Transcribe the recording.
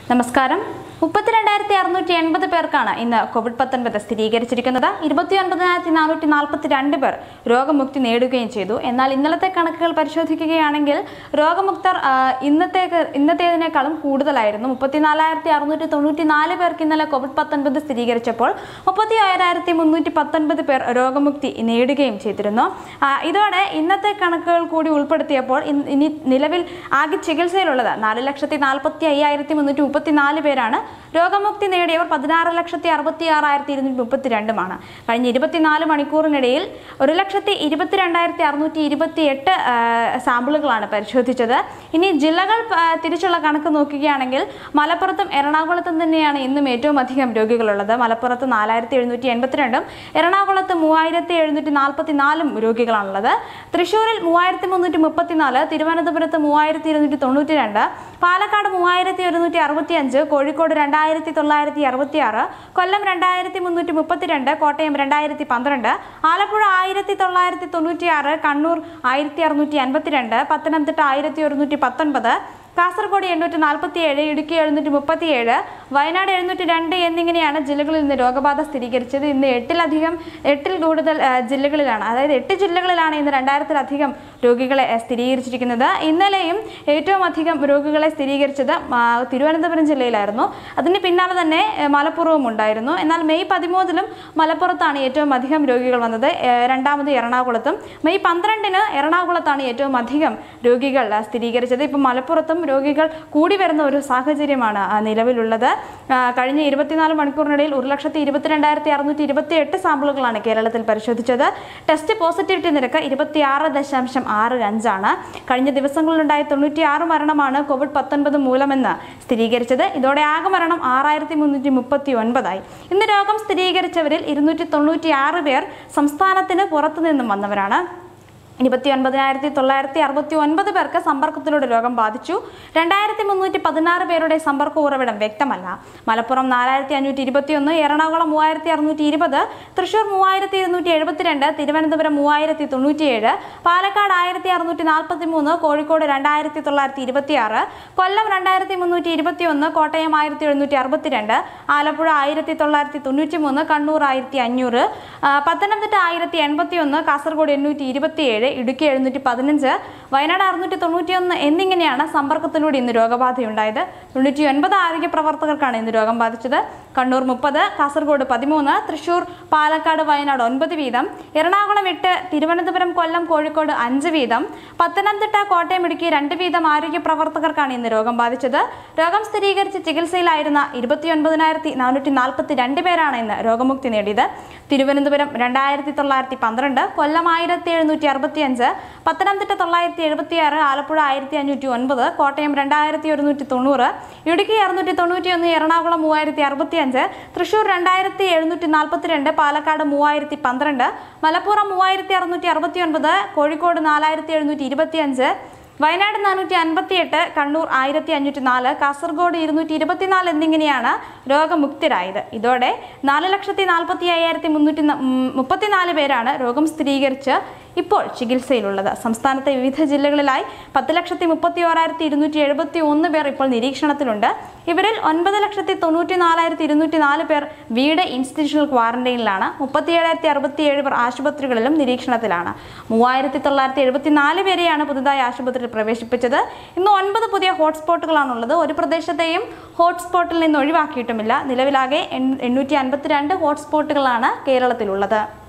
നമസ്കാരം മുപ്പത്തിരണ്ടായിരത്തി അറുന്നൂറ്റി എൺപത് പേർക്കാണ് ഇന്ന് കോവിഡ് പത്തൊൻപത് സ്ഥിരീകരിച്ചിരിക്കുന്നത് ഇരുപത്തി ഒൻപതിനായിരത്തി നാനൂറ്റി നാൽപ്പത്തി രണ്ട് പേർ രോഗമുക്തി നേടുകയും ചെയ്തു എന്നാൽ ഇന്നലത്തെ കണക്കുകൾ പരിശോധിക്കുകയാണെങ്കിൽ രോഗമുക്തർ ആ, ഇന്നത്തെ ഇന്നത്തേതിനേക്കാളും കൂടുതലായിരുന്നു മുപ്പത്തിനാലായിരത്തി അറുന്നൂറ്റി തൊണ്ണൂറ്റി നാല് പേർക്ക് ഇന്നലെ കോവിഡ് പത്തൊൻപത് സ്ഥിരീകരിച്ചപ്പോൾ മുപ്പത്തി ഏഴായിരത്തി മുന്നൂറ്റി പത്തൊൻപത് പേർ രോഗമുക്തി നേടുകയും ചെയ്തിരുന്നു ആ, ഇതോടെ ഇന്നത്തെ കണക്കുകൾ കൂടി ഉൾപ്പെടുത്തിയപ്പോൾ ഇൻ- ഇനി നിലവിൽ ആകെ ചികിത്സയിലുള്ളത് നാല് ലക്ഷത്തി നാൽപ്പത്തി അയ്യായിരത്തി മുന്നൂറ്റി മുപ്പത്തി നാല് പേരാണ് രോഗമുക്തി നേടിയവർ പതിനാറ് ലക്ഷത്തി അറുപത്തി ആറായിരത്തി ഇരുന്നൂറ്റി മുപ്പത്തി രണ്ടുമാണ് കഴിഞ്ഞ ഇരുപത്തിനാല് മണിക്കൂറിനിടയിൽ ഒരു ലക്ഷത്തി ഇരുപത്തിരണ്ടായിരത്തി അറുന്നൂറ്റി ഇരുപത്തി എട്ട് സാമ്പിളുകളാണ് പരിശോധിച്ചത് ഇനി ജില്ലകൾ ആ, തിരിച്ചുള്ള കണക്ക് നോക്കുകയാണെങ്കിൽ മലപ്പുറത്തും എറണാകുളത്തും തന്നെയാണ് ഇന്നും ഏറ്റവും അധികം രോഗികളുള്ളത് മലപ്പുറത്ത് നാലായിരത്തി എഴുന്നൂറ്റി എൺപത്തിരണ്ടും എറണാകുളത്ത് മൂവായിരത്തി എഴുന്നൂറ്റി നാൽപ്പത്തി നാലും രോഗികളാണുള്ളത് തൃശ്ശൂരിൽ മൂവായിരത്തി മുന്നൂറ്റി മുപ്പത്തിനാല് തിരുവനന്തപുരത്ത് മൂവായിരത്തി ഇരുന്നൂറ്റി തൊണ്ണൂറ്റി രണ്ട് പാലക്കാട് മൂവായിരത്തി ഒരുന്നൂറ്റി അറുപത്തി അഞ്ച് കോഴിക്കോട് രണ്ടായിരത്തി തൊള്ളായിരത്തി അറുപത്തി ആറ് കൊല്ലം രണ്ടായിരത്തി മുന്നൂറ്റി മുപ്പത്തിരണ്ട് കോട്ടയം രണ്ടായിരത്തി പന്ത്രണ്ട് ആലപ്പുഴ ആയിരത്തി തൊള്ളായിരത്തി തൊണ്ണൂറ്റി ആറ് കണ്ണൂർ ആയിരത്തി അറുന്നൂറ്റി അൻപത്തിരണ്ട് പത്തനംതിട്ട ആയിരത്തി ഒരുന്നൂറ്റി പത്തൊൻപത് കാസർഗോഡ് എണ്ണൂറ്റി നാൽപ്പത്തി ഏഴ് ഇടുക്കി എഴുന്നൂറ്റി മുപ്പത്തി ഏഴ് വയനാട് എഴുന്നൂറ്റി രണ്ട് എന്നിങ്ങനെയാണ് ജില്ലകളിൽ നിന്ന് രോഗബാധ സ്ഥിരീകരിച്ചത് ഇന്ന് എട്ടിലധികം എട്ടിൽ കൂടുതൽ ആ, ജില്ലകളിലാണ് അതായത് എട്ട് ജില്ലകളിലാണ് ഇന്ന് രണ്ടായിരത്തിലധികം രോഗികളെ ആ, സ്ഥിരീകരിച്ചിരിക്കുന്നത് ഇന്നലെയും ഏറ്റവും അധികം രോഗികളെ സ്ഥിരീകരിച്ചത് ആ, തിരുവനന്തപുരം ജില്ലയിലായിരുന്നു അതിന് പിന്നാലെ തന്നെ ആ, മലപ്പുറവും ഉണ്ടായിരുന്നു എന്നാൽ മെയ് പതിമൂന്നിലും മലപ്പുറത്താണ് ഏറ്റവും അധികം രോഗികൾ വന്നത് ആ, രണ്ടാമത് എറണാകുളത്തും മെയ് പന്ത്രണ്ടിന് എറണാകുളത്താണ് ഏറ്റവും അധികം രോഗികൾ ആ, സ്ഥിരീകരിച്ചത് ഇപ്പം മലപ്പുറത്തും രോഗികൾ കൂടി വരുന്ന ഒരു സാഹചര്യമാണ് ആ, നിലവിലുള്ളത് ആ, കഴിഞ്ഞ ഇരുപത്തിനാല് മണിക്കൂറിനിടയിൽ ഒരു ലക്ഷത്തി ഇരുപത്തിരണ്ടായിരത്തി അറുന്നൂറ്റി ഇരുപത്തി എട്ട് സാമ്പിളുകളാണ് കേരളത്തിൽ പരിശോധിച്ചത് ടെസ്റ്റ് പോസിറ്റിവിറ്റി നിരക്ക് ഇരുപത്തിയാറ് ദശാംശം ആറ് അഞ്ചാണ് കഴിഞ്ഞ ദിവസങ്ങളിലുണ്ടായ തൊണ്ണൂറ്റി ആറ് മരണമാണ് കോവിഡ് പത്തൊൻപത് മൂലമെന്ന് സ്ഥിരീകരിച്ചത് ഇതോടെ ആകെ മരണം ആറായിരത്തി മുന്നൂറ്റി മുപ്പത്തി ഒൻപതായി ഇന്ന് രോഗം സ്ഥിരീകരിച്ചവരിൽ ഇരുന്നൂറ്റി തൊണ്ണൂറ്റി ആറ് പേർ സംസ്ഥാനത്തിന് പുറത്തുനിന്നും വന്നവരാണ് ഇരുപത്തി ഒൻപതിനായിരത്തി തൊള്ളായിരത്തി അറുപത്തി ഒൻപത് പേർക്ക് സമ്പർക്കത്തിലൂടെ രോഗം ബാധിച്ചു രണ്ടായിരത്തി മുന്നൂറ്റി പതിനാറ് പേരുടെ സമ്പർക്ക ഉറവിടം വ്യക്തമല്ല മലപ്പുറം നാലായിരത്തി അഞ്ഞൂറ്റി ഇരുപത്തിയൊന്ന് എറണാകുളം മൂവായിരത്തി അറുന്നൂറ്റി ഇരുപത് തൃശൂർ മൂവായിരത്തി ഇരുന്നൂറ്റി എഴുപത്തിരണ്ട് തിരുവനന്തപുരം മൂവായിരത്തി തൊണ്ണൂറ്റിയേഴ് പാലക്കാട് ആയിരത്തി അറുന്നൂറ്റി നാൽപ്പത്തി മൂന്ന് കോഴിക്കോട് രണ്ടായിരത്തി തൊള്ളായിരത്തി ഇരുപത്തിയാറ് കൊല്ലം രണ്ടായിരത്തി മുന്നൂറ്റി ഇരുപത്തിയൊന്ന് കോട്ടയം ആയിരത്തി എഴുന്നൂറ്റി അറുപത്തിരണ്ട് ആലപ്പുഴ ആയിരത്തി തൊള്ളായിരത്തി തൊണ്ണൂറ്റി മൂന്ന് കണ്ണൂർ ആയിരത്തി അഞ്ഞൂറ് ആ, പത്തനംതിട്ട ആയിരത്തി എൺപത്തി ഒന്ന് കാസർഗോഡ് എണ്ണൂറ്റി ഇരുപത്തിയേഴ് ഇടുക്കി എഴുന്നൂറ്റി പതിനഞ്ച് വയനാട് അറുന്നൂറ്റി തൊണ്ണൂറ്റിയൊന്ന് എന്നിങ്ങനെയാണ് സമ്പർക്കത്തിലൂടെ ഇന്ന് രോഗബാധയുണ്ടായത് തൊണ്ണൂറ്റി ഒൻപത് ആരോഗ്യ പ്രവർത്തകർക്കാണ് ഇന്ന് രോഗം ബാധിച്ചത് കണ്ണൂർ മുപ്പത് കാസർഗോഡ് പതിമൂന്ന് തൃശൂർ പാലക്കാട് വയനാട് ഒൻപത് വീതം എറണാകുളം എട്ട് തിരുവനന്തപുരം കൊല്ലം കോഴിക്കോട് അഞ്ച് വീതം പത്തനംതിട്ട കോട്ടയം ഇടുക്കി രണ്ട് വീതം ആരോഗ്യ പ്രവർത്തകർക്കാണ് ഇന്ന് രോഗം ബാധിച്ചത് രോഗം സ്ഥിരീകരിച്ച് ചികിത്സയിലായിരുന്ന ഇരുപത്തിയൊൻപതിനായിരത്തി നാനൂറ്റി നാൽപ്പത്തി രണ്ട് പേരാണ് ഇന്ന് രോഗമുക്തി നേടിയത് തിരുവനന്തപുരം രണ്ടായിരത്തി തൊള്ളായിരത്തി പന്ത്രണ്ട് കൊല്ലം ആയിരത്തി എഴുന്നൂറ്റി അറുപത്തി അഞ്ച് പത്തനംതിട്ട തൊള്ളായിരത്തി എഴുപത്തിയാറ് ആലപ്പുഴ ആയിരത്തി അഞ്ഞൂറ്റി ഒൻപത് കോട്ടയം രണ്ടായിരത്തി ഒരുന്നൂറ്റി തൊണ്ണൂറ് ഇടുക്കി അറുന്നൂറ്റി തൊണ്ണൂറ്റി ഒന്ന് എറണാകുളം മൂവായിരത്തി അറുപത്തി അഞ്ച് തൃശൂർ രണ്ടായിരത്തി എഴുന്നൂറ്റി നാൽപ്പത്തിരണ്ട് പാലക്കാട് മൂവായിരത്തി പന്ത്രണ്ട് മലപ്പുറം മൂവായിരത്തി അറുന്നൂറ്റി അറുപത്തി ഒൻപത് കോഴിക്കോട് നാലായിരത്തി എഴുന്നൂറ്റി ഇരുപത്തി അഞ്ച് വയനാട് നാനൂറ്റി അൻപത്തിയെട്ട് കണ്ണൂർ ആയിരത്തി അഞ്ഞൂറ്റി നാല് കാസർഗോഡ് ഇരുന്നൂറ്റി ഇരുപത്തിനാല് എന്നിങ്ങനെയാണ് രോഗമുക്തരായത് ഇതോടെ നാല് ലക്ഷത്തി നാൽപ്പത്തി അയ്യായിരത്തി മുന്നൂറ്റി ന- ഉം, മുപ്പത്തിനാല് പേരാണ് രോഗം സ്ഥിരീകരിച്ച് ഇപ്പോൾ ചികിത്സയിലുള്ളത് സംസ്ഥാനത്തെ വിവിധ ജില്ലകളിലായി പത്ത് ലക്ഷത്തി മുപ്പത്തി ഓരായിരത്തി ഇരുന്നൂറ്റി എഴുപത്തി ഒന്ന് പേർ ഇപ്പോൾ നിരീക്ഷണത്തിലുണ്ട് ഇവരിൽ ഒൻപത് ലക്ഷത്തി തൊണ്ണൂറ്റി നാലായിരത്തി ഇരുന്നൂറ്റി നാല് പേർ വീട് ഇൻസ്റ്റിറ്റ്യൂഷണൽ ക്വാറന്റൈനിലാണ് മുപ്പത്തി ഏഴായിരത്തി അറുപത്തി ഏഴ് പേർ ആശുപത്രികളിലും നിരീക്ഷണത്തിലാണ് മൂവായിരത്തി തൊള്ളായിരത്തി എഴുപത്തി നാല് പേരെയാണ് പുതുതായി ആശുപത്രിയിൽ പ്രവേശിപ്പിച്ചത് ഇന്ന് ഒൻപത് പുതിയ ഹോട്ട്സ്പോട്ടുകളാണുള്ളത് ഒരു പ്രദേശത്തെയും ഹോട്ട്സ്പോട്ടിൽ നിന്ന് ഒഴിവാക്കിയിട്ടുമില്ല നിലവിലാകെ എൺ- എണ്ണൂറ്റി അൻപത്തിരണ്ട് ഹോട്ട്സ്പോട്ടുകളാണ് കേരളത്തിലുള്ളത്